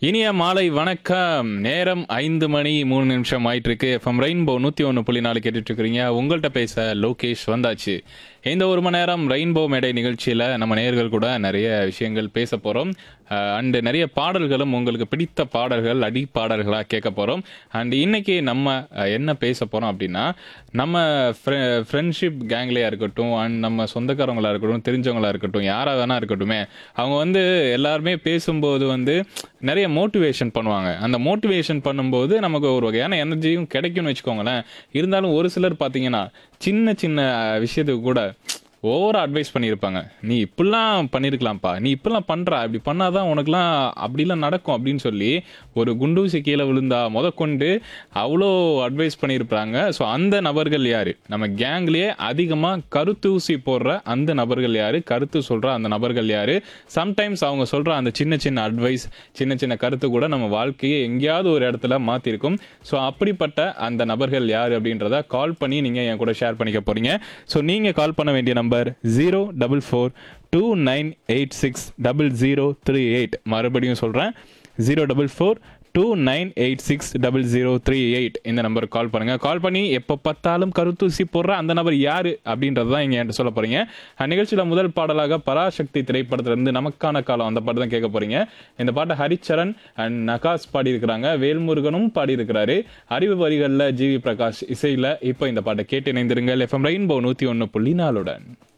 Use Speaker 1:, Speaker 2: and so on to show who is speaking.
Speaker 1: இனிய மாலை வணக்கம் நேரம் ஐந்து மணி மூணு நிமிஷம் ஆயிட்டு இருக்கு எஃப்எம் ரெயின்போ நூற்றி ஒன்று புள்ளி நாலு கேட்டுட்டு இருக்கிறீங்க உங்கள்கிட்ட பேச லோகேஷ் வந்தாச்சு இந்த ஒரு மணி நேரம் ரெயின்போ மேடை நிகழ்ச்சியில் நம்ம நேயர்கள் கூட நிறைய விஷயங்கள் பேச போகிறோம் அண்டு நிறைய பாடல்களும் உங்களுக்கு பிடித்த பாடல்கள் அடி பாடல்களாக கேட்க போகிறோம் அண்ட் இன்னைக்கு நம்ம அஹ், என்ன பேச போகிறோம் அப்படின்னா நம்ம ஃப்ரெண்ட்ஷிப் கேங்லேயா இருக்கட்டும் அண்ட் நம்ம சொந்தக்காரங்களா இருக்கட்டும் தெரிஞ்சவங்களா இருக்கட்டும் யாராக வேணா இருக்கட்டுமே அவங்க வந்து எல்லாருமே பேசும்போது வந்து நிறைய மோட்டிவேஷன் பண்ணுவாங்க அந்த மோட்டிவேஷன் பண்ணும்போது நமக்கு ஒரு வகையான எனர்ஜியும் கிடைக்கும்னு வச்சுக்கோங்களேன் இருந்தாலும் ஒரு சிலர் பார்த்தீங்கன்னா சின்ன சின்ன அஹ், விஷயத்துக்கு கூட ஓவரா அட்வைஸ் பண்ணியிருப்பாங்க நீ இப்படிலாம் பண்ணியிருக்கலாம்ப்பா நீ இப்படிலாம் பண்ற இப்படி பண்ணாதான் உனக்குலாம் அப்படிலாம் நடக்கும் அப்படின்னு சொல்லி ஒரு குண்டூசி கீழே விழுந்தா முதற்கொண்டு அவ்வளோ அட்வைஸ் பண்ணியிருப்பாங்க ஸோ அந்த நபர்கள் யாரு நம்ம கேங்லேயே அதிகமாக கருத்தூசி போடுற அந்த நபர்கள் யாரு கருத்து சொல்ற அந்த நபர்கள் யாரு சம்டைம்ஸ் அவங்க சொல்ற அந்த சின்ன சின்ன அட்வைஸ் சின்ன சின்ன கருத்து கூட நம்ம வாழ்க்கையை எங்கேயாவது ஒரு இடத்துல மாற்றிருக்கும் ஸோ அப்படிப்பட்ட அந்த நபர்கள் யார் அப்படின்றத கால் பண்ணி நீங்கள் என் கூட ஷேர் பண்ணிக்க போறீங்க ஸோ நீங்கள் கால் பண்ண வேண்டிய number zero double four two nine eight six double zero three eight மறுபடியும் சொல்கிறேன் zero double four two nine eight six double zero three eight இந்த நம்பருக்கு கால் பண்ணுங்க கால் பண்ணி எப்போ பார்த்தாலும் கருத்தூசி போடுற அந்த நபர் யாரு அப்படின்றது தான் இங்கே என்கிட்ட சொல்ல போறீங்க நிகழ்ச்சியில் முதல் பாடலாக பராசக்தி திரைப்படத்திலிருந்து நமக்கான காலம் அந்த பாட்டு தான் கேட்க போறீங்க இந்த பாட்டை ஹரிச்சரன் அண்ட் நகாஸ் பாடியிருக்கிறாங்க வேல்முருகனும் பாடியிருக்கிறாரு அறிவு வரிகளில் ஜிவி பிரகாஷ் இசையில் இப்போ இந்த பாட்டை கேட்டு இணைந்திருங்கள் எஃப்எம் ரெயின்போ நூற்றி ஒன்று புள்ளி நாலுடன்